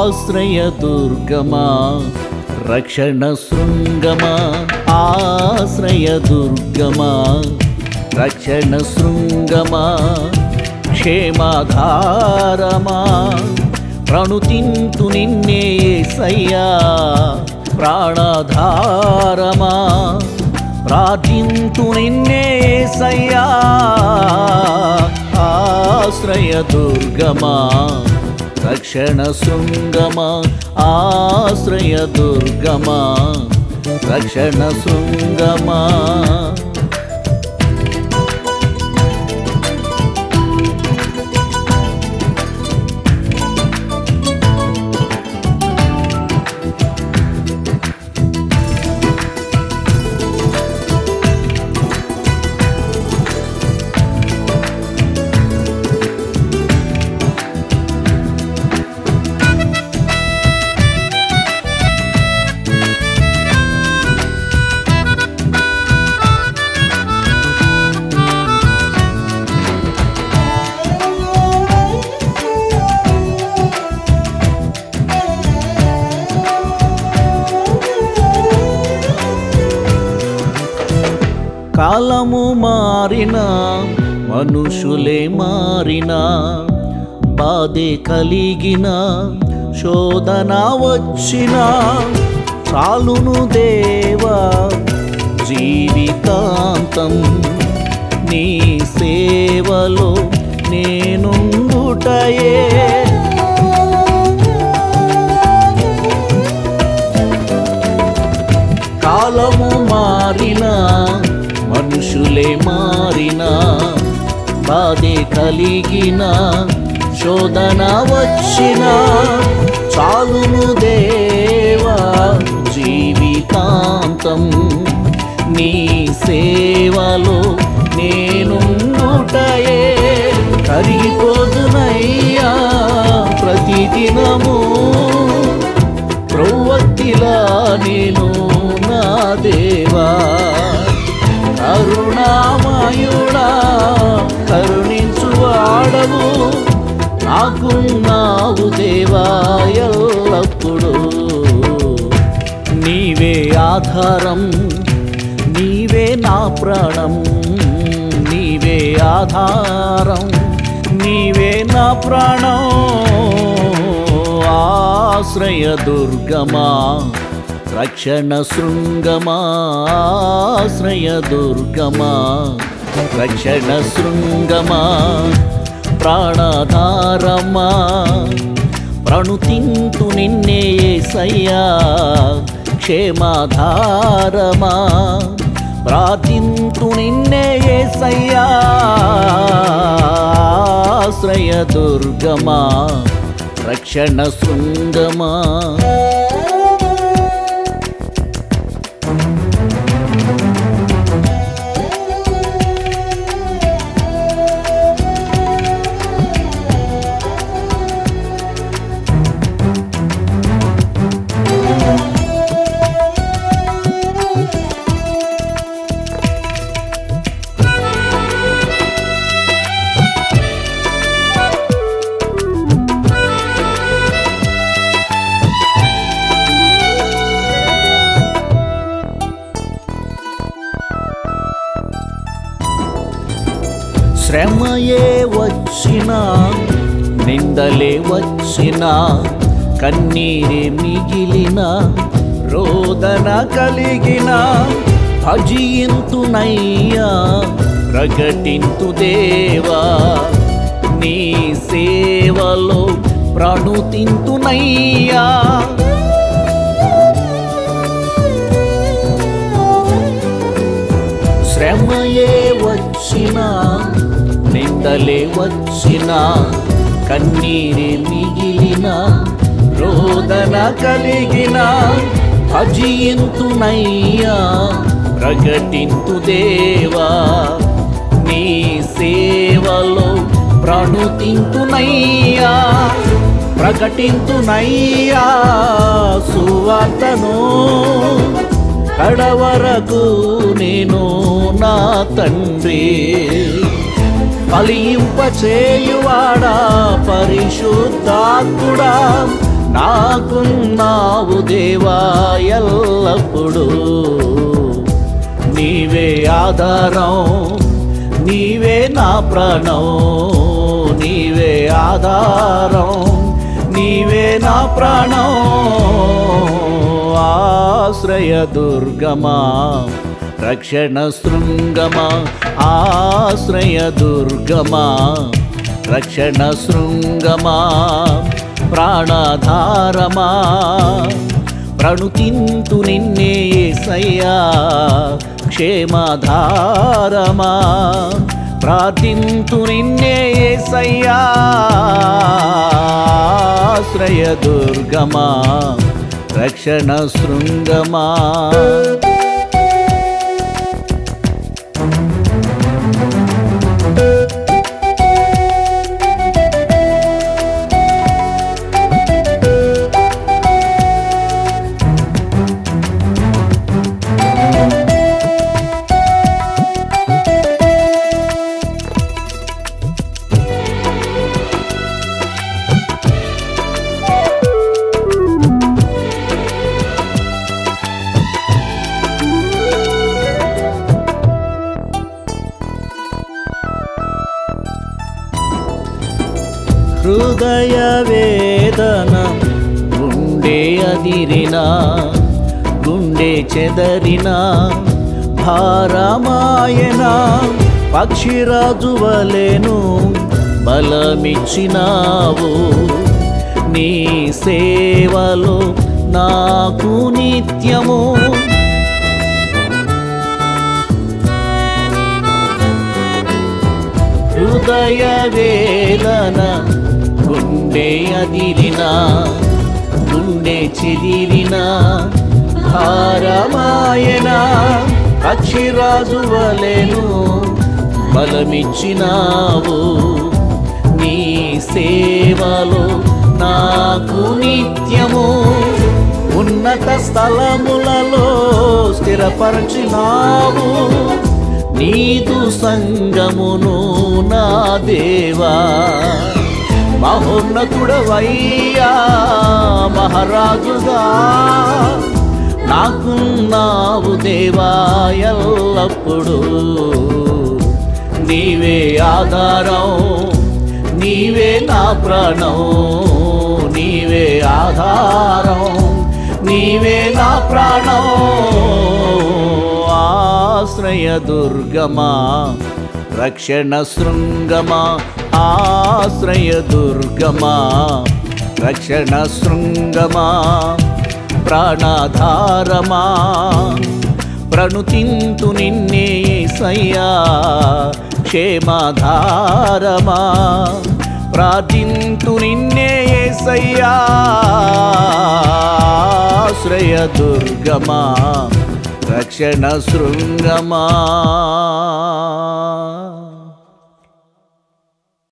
ఆశ్రయ దుర్గమా రక్షణ శృంగమా ఆశ్రయ దుర్గమా రక్షణ శృంగమా క్షేమాధారమా ప్రణుతింతు నిన్నే సయ్యా ప్రాణాధారమా ప్రార్థింతు నిన్నే సయ్యా ఆశ్రయ దుర్గమా రక్షణ శృంగమా ఆశ్రయ దుర్గమా రక్షణ శృంగమా కాలము మారినా మనుషులే మారినా బాధే కలిగిన శోధన వచ్చిన చాలును దేవా జీవితాంతం నీ సేవలో నేనుండుటయే కాలము మారినా మనుషులే మారినా బాధే కలిగిన శోధన వచ్చిన చాలును దేవా జీవితాంతం నీ సేవలో నేనుండుటయే కరిగిపోదునయ్యా ప్రతిదినము ప్రవక్తిలా నేను నా దేవా కరుణామయుడా కరుణించువాడవు నాకున్నావు దేవా ఎల్లప్పుడూ నీవే ఆధారం నీవే నా ప్రాణం నీవే ఆధారం నీవే నా ప్రాణం ఆశ్రయ దుర్గమా రక్షణ శృంగమా ఆశ్రయ దుర్గమా రక్షణ శృంగమా ప్రాణాధారమా ప్రణుతింతు నిన్నే సయ్యా క్షేమాధారమా ప్రార్థింతు నిన్నే సయ్యా ఆశ్రయ దుర్గమా రక్షణ శృంగమా శ్రమయే వచ్చిన నిందలే వచ్చిన కన్నీరే మిగిలిన రోదన కలిగిన భజింతునయ్యా ప్రకటింతు దేవా నీ సేవలో ప్రణుతింతునయ్యా శ్రమయే వచ్చిన నిందలే వచ్చిన కన్నీరే మిగిలిన రోదన కలిగిన భజింతునయ్యా ప్రకటింతు దేవా నీ సేవలో ప్రణుతింతునయ్యా ప్రకటింతునయ్యా సువార్తను కడవరకు నేను నా తండ్రి ఫలింప చేయువాడా పరిశుద్ధాత్ముడా నాకున్నావు దేవా ఎల్లప్పుడూ నీవే ఆధారం నీవే నా ప్రాణం నీవే ఆధారం నీవే నా ప్రాణం ఆశ్రయ దుర్గమా రక్షణ శృంగమా ఆశ్రయ దుర్గమా రక్షణ శృంగమా ప్రాణాధారమా ప్రణుతింతు నిన్నే సయ్యా క్షేమధారమా ప్రార్థింతు నిన్నే సయ్యా ఆశ్రయ దుర్గమా రక్షణ శృంగమా హృదయ వేదన గుండె అదిరిన గుండె చెదరిన భారమాయన పక్షిరాజు వలెను బలమిచ్చినావు నీ సేవలో నాకు నిత్యము హృదయ వేదన గుండె అదిరిన గుండె చెదిరిన భారమాయన అక్షిరాజు వలెను బలమిచ్చినావు నీ సేవలో నాకు నిత్యము ఉన్నత స్థలములలో స్థిరపరచినావు నీదు సంగమును నా దేవా మహోన్నతుడవయ్యా మహారాజుగా నాకున్నావు దేవా ఎల్లప్పుడూ నీవే ఆధారం నీవే నా ప్రాణం నీవే ఆధారం నీవే నా ప్రాణం ఆశ్రయ దుర్గమా రక్షణ శృంగమా ఆశ్రయ దుర్గమా రక్షణ శృంగమా ప్రాణాధారమా ప్రణుతింతు నిన్నే సయ్యా క్షేమాధారమా ప్రార్థింతు నిన్నే సయ్యా ఆశ్రయ దుర్గమా రక్షణ శృంగమా